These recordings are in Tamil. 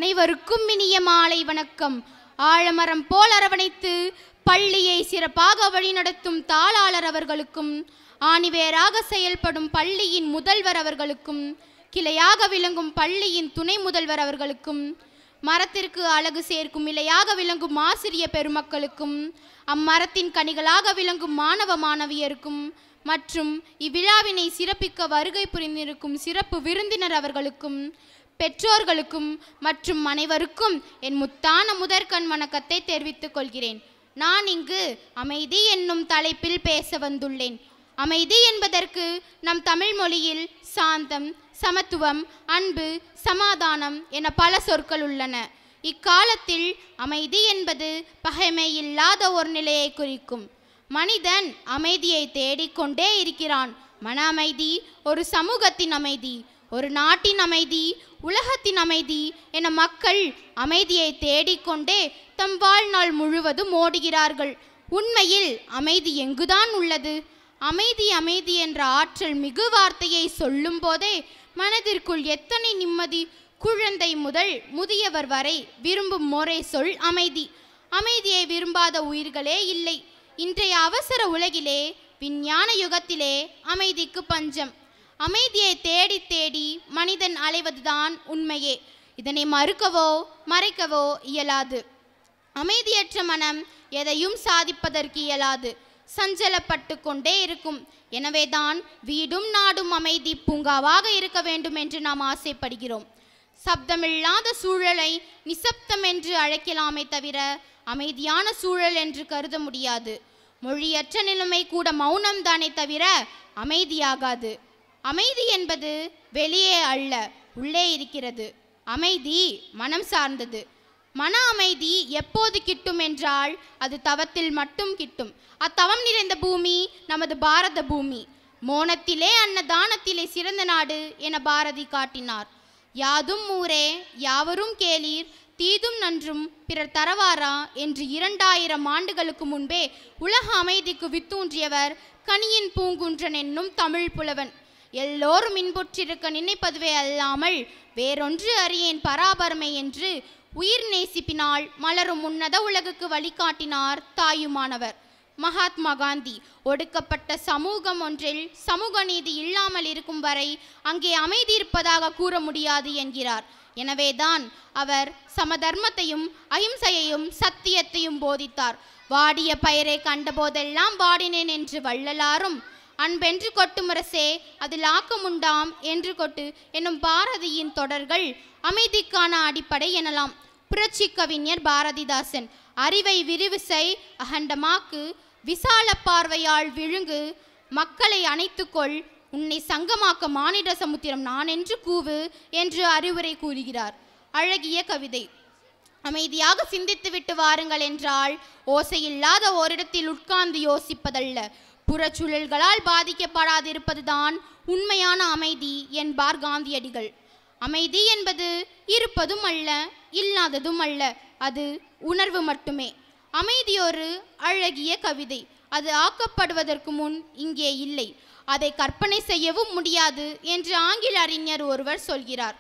அனைவருக்கும் இனிய மாலை வணக்கம் ஆழமரம் போல் அரவணைத்து பள்ளியை சிறப்பாக வழிநடத்தும் தாளாளர் அவர்களுக்கும் ஆணிவேராக செயல்படும் பள்ளியின் முதல்வர் அவர்களுக்கும் கிளையாக விளங்கும் பள்ளியின் துணை முதல்வர் அவர்களுக்கும் மரத்திற்கு அழகு சேர்க்கும் இலையாக விளங்கும் ஆசிரிய பெருமக்களுக்கும் அம்மரத்தின் கனிகளாக விளங்கும் மாணவ மாணவியருக்கும் மற்றும் இவ்விழாவினை சிறப்பிக்க வருகை புரிந்திருக்கும் சிறப்பு விருந்தினர் அவர்களுக்கும் பெற்றோர்களுக்கும் மற்றும் அனைவருக்கும் என் முத்தான முதற்கண் வணக்கத்தை தெரிவித்துக் கொள்கிறேன் நான் இங்கு அமைதி என்னும் தலைப்பில் பேச வந்துள்ளேன் அமைதி என்பதற்கு நம் தமிழ் மொழியில் சாந்தம் சமத்துவம் அன்பு சமாதானம் என பல சொற்கள் உள்ளன இக்காலத்தில் அமைதி என்பது பகைமை இல்லாத ஒரு நிலையை குறிக்கும் மனிதன் அமைதியை தேடிக்கொண்டே இருக்கிறான் மன அமைதி ஒரு சமூகத்தின் அமைதி ஒரு நாட்டின் அமைதி உலகத்தின் அமைதி என மக்கள் அமைதியை தேடிக்கொண்டே தம் வாழ்நாள் முழுவதும் ஓடுகிறார்கள் உண்மையில் அமைதி எங்குதான் உள்ளது அமைதி அமைதி என்ற ஆற்றல் மிகு வார்த்தையை சொல்லும் போதே மனதிற்குள் எத்தனை நிம்மதி குழந்தை முதல் முதியவர் வரை விரும்பும் முறை சொல் அமைதி அமைதியை விரும்பாத உயிர்களே இல்லை இன்றைய அவசர உலகிலே விஞ்ஞான யுகத்திலே அமைதிக்கு பஞ்சம் அமைதியை தேடி தேடி மனிதன் அலைவதுதான் உண்மையே இதனை மறுக்கவோ மறைக்கவோ இயலாது அமைதியற்ற மனம் எதையும் சாதிப்பதற்கு இயலாது சஞ்சலப்பட்டு கொண்டே இருக்கும் எனவேதான் வீடும் நாடும் அமைதி பூங்காவாக இருக்க வேண்டும் என்று நாம் ஆசைப்படுகிறோம் சப்தமில்லாத சூழலை நிசப்தம் என்று அழைக்கலாமே தவிர அமைதியான சூழல் என்று கருத முடியாது மொழியற்ற நிலைமை கூட மௌனம்தானே தவிர அமைதியாகாது அமைதி என்பது வெளியே அல்ல உள்ளே இருக்கிறது அமைதி மனம் சார்ந்தது மன அமைதி எப்போது கிட்டும் என்றால் அது தவத்தில் மட்டும் கிட்டும் அத்தவம் நிறைந்த பூமி நமது பாரத பூமி மோனத்திலே அன்னதானத்திலே சிறந்த நாடு என பாரதி காட்டினார் யாதும் ஊரே யாவரும் கேளீர் தீதும் நன்றும் பிறர் தரவாரா என்று இரண்டாயிரம் ஆண்டுகளுக்கு முன்பே உலக அமைதிக்கு வித்தூன்றியவர் கனியின் பூங்குன்றன் என்னும் தமிழ் புலவன் எல்லோரும் இன்புற்றிருக்க நினைப்பதுவே அல்லாமல் வேறொன்று அறியேன் பராபரமை என்று உயிர் நேசிப்பினால் மலரும் உன்னத உலகுக்கு வழிகாட்டினார் தாயுமானவர் மகாத்மா காந்தி ஒடுக்கப்பட்ட சமூகம் ஒன்றில் சமூக நீதி இல்லாமல் இருக்கும் வரை அங்கே அமைதி இருப்பதாக கூற முடியாது என்கிறார் எனவேதான் அவர் சமதர்மத்தையும் அகிம்சையையும் சத்தியத்தையும் போதித்தார் வாடிய பயிரை கண்டபோதெல்லாம் வாடினேன் என்று வள்ளலாரும் அன்பென்று கொட்டு முரசே அதில் ஆக்கமுண்டாம் என்று கொட்டு என்னும் பாரதியின் தொடர்கள் அமைதிக்கான அடிப்படை எனலாம் புரட்சி கவிஞர் பாரதிதாசன் அறிவை விரிவு செய் அகண்டமாக்கு விசால பார்வையால் விழுங்கு மக்களை அணைத்துக்கொள் உன்னை சங்கமாக்க மானிட சமுத்திரம் நான் என்று கூவு என்று அறிவுரை கூறுகிறார் அழகிய கவிதை அமைதியாக சிந்தித்துவிட்டு வாருங்கள் என்றால் ஓசையில்லாத ஓரிடத்தில் உட்கார்ந்து யோசிப்பதல்ல புறச்சூழல்களால் பாதிக்கப்படாதிருப்பதுதான் உண்மையான அமைதி என்பார் காந்தியடிகள் அமைதி என்பது இருப்பதும் அல்ல இல்லாததும் அல்ல அது உணர்வு மட்டுமே அமைதி ஒரு அழகிய கவிதை அது ஆக்கப்படுவதற்கு முன் இங்கே இல்லை அதை கற்பனை செய்யவும் முடியாது என்று ஆங்கில அறிஞர் ஒருவர் சொல்கிறார்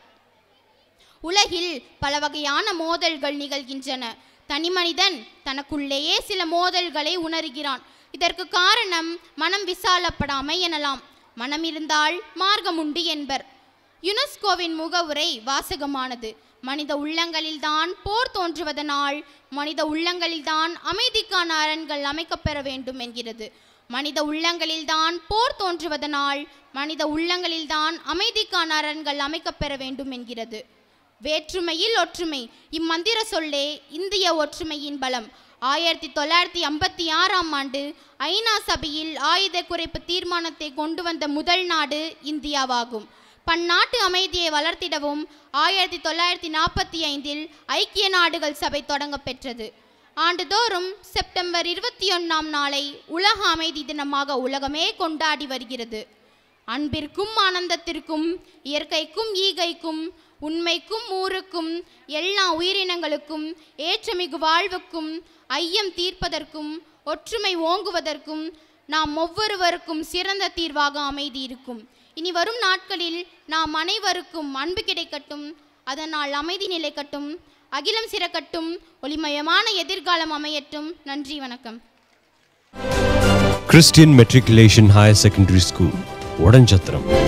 உலகில் பல வகையான மோதல்கள் நிகழ்கின்றன தனிமனிதன் தனக்குள்ளேயே சில மோதல்களை உணர்கிறான் இதற்கு காரணம் மனம் விசாலப்படாமை எனலாம் மனம் இருந்தால் மார்க்கம் உண்டு என்பர் யுனெஸ்கோவின் முகவுரை வாசகமானது மனித உள்ளங்களில்தான் போர் தோன்றுவதனால் மனித உள்ளங்களில்தான் அமைதிக்கான அரண்கள் அமைக்கப்பெற வேண்டும் என்கிறது மனித உள்ளங்களில்தான் போர் தோன்றுவதனால் மனித உள்ளங்களில்தான் அமைதிக்கான அரண்கள் அமைக்கப்பெற வேண்டும் என்கிறது வேற்றுமையில் ஒற்றுமை இம்மந்திர சொல்லே இந்திய ஒற்றுமையின் பலம் ஆயிரத்தி தொள்ளாயிரத்தி ஐம்பத்தி ஆறாம் ஆண்டு ஐநா சபையில் ஆயுத குறைப்பு தீர்மானத்தை கொண்டு வந்த முதல் நாடு இந்தியாவாகும் பன்னாட்டு அமைதியை வளர்த்திடவும் ஆயிரத்தி தொள்ளாயிரத்தி நாற்பத்தி ஐந்தில் ஐக்கிய நாடுகள் சபை தொடங்க பெற்றது ஆண்டுதோறும் செப்டம்பர் இருபத்தி ஒன்றாம் நாளை உலக அமைதி தினமாக உலகமே கொண்டாடி வருகிறது அன்பிற்கும் ஆனந்தத்திற்கும் இயற்கைக்கும் ஈகைக்கும் உண்மைக்கும் ஊருக்கும் எல்லா உயிரினங்களுக்கும் ஏற்றமிகு வாழ்வுக்கும் ஐயம் தீர்ப்பதற்கும் ஒற்றுமை ஓங்குவதற்கும் நாம் ஒவ்வொருவருக்கும் சிறந்த தீர்வாக அமைதி இருக்கும் இனி வரும் நாட்களில் நாம் அனைவருக்கும் அன்பு கிடைக்கட்டும் அதனால் அமைதி நிலைக்கட்டும் அகிலம் சிறக்கட்டும் ஒளிமயமான எதிர்காலம் அமையட்டும் நன்றி வணக்கம் Christian Matriculation Higher Secondary School, Odanchатram.